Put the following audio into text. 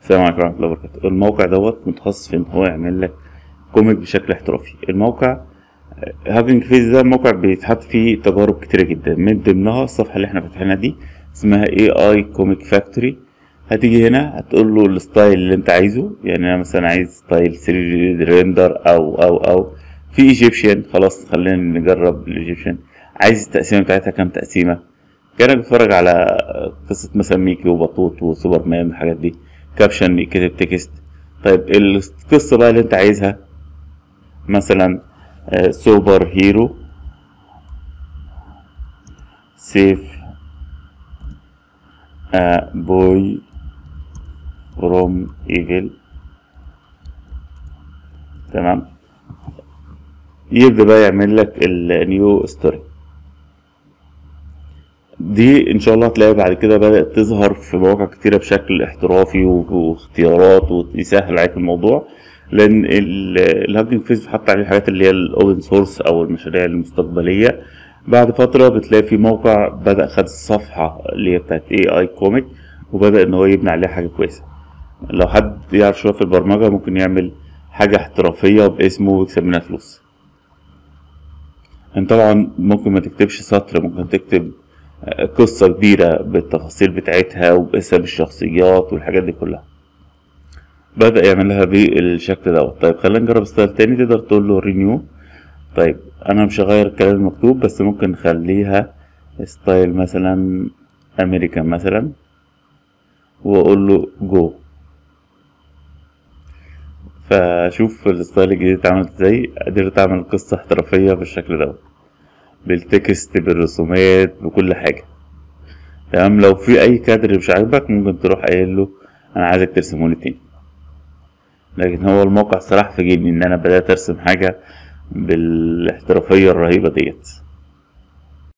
السلام عليكم ورحمة الله وبركاته الموقع دوت متخصص في ان هو يعمل لك كوميك بشكل احترافي الموقع هافينج فيز ده موقع بيتحط فيه تجارب كتيرة جدا من ضمنها الصفحة اللي احنا فاتحينها دي اسمها اي اي كوميك فاكتوري هتيجي هنا هتقول له الستايل اللي انت عايزه يعني انا مثلا عايز ستايل 3 ريندر او او او في ايجيبشن خلاص خلينا نجرب الايجيبشن عايز التقسيمة بتاعتها كام تقسيمة كانك بتتفرج على قصة مثلا ميكي وبطوط وسوبرمان والحاجات دي كابشن يكتب تكست طيب القصة بقى اللي انت عايزها مثلا آه، سوبر هيرو سيف آه، بوي فروم ايفل تمام يبدأ بقى يعمل لك النيو ستوري دي ان شاء الله هتلاقي بعد كده بدأت تظهر في مواقع كتيرة بشكل احترافي و- واختيارات ويسهل عليك الموضوع لان الهاكينج فيس بيحط عليه الحاجات اللي هي الاوبن سورس او المشاريع المستقبلية بعد فترة بتلاقي في موقع بدأ خد الصفحة اللي هي بتاعت اي اي كوميك وبدأ ان هو يبني عليها حاجة كويسة لو حد يعرف شوية في البرمجة ممكن يعمل حاجة احترافية باسمه ويكسب منها فلوس انت طبعا ممكن ما تكتبش سطر ممكن تكتب قصة كبيرة بالتفاصيل بتاعتها وباسم الشخصيات والحاجات دي كلها بدأ يعملها بالشكل دوت طيب خلينا نجرب ستايل تاني تقدر تقول له رينيو طيب انا مش هغير الكلام المكتوب بس ممكن نخليها ستايل مثلا امريكان مثلا واقول له جو فشوف الستايل الجديد اتعملت ازاي قدرت اعمل قصة احترافية بالشكل دوت بالتكست بالرسومات بكل حاجة تمام لو في اي كادر مش عاجبك ممكن تروح قايل له انا عايزك ترسمه لي تاني لكن هو الموقع صراحة فاجئني ان انا بدأت ارسم حاجة بالاحترافية الرهيبة ديت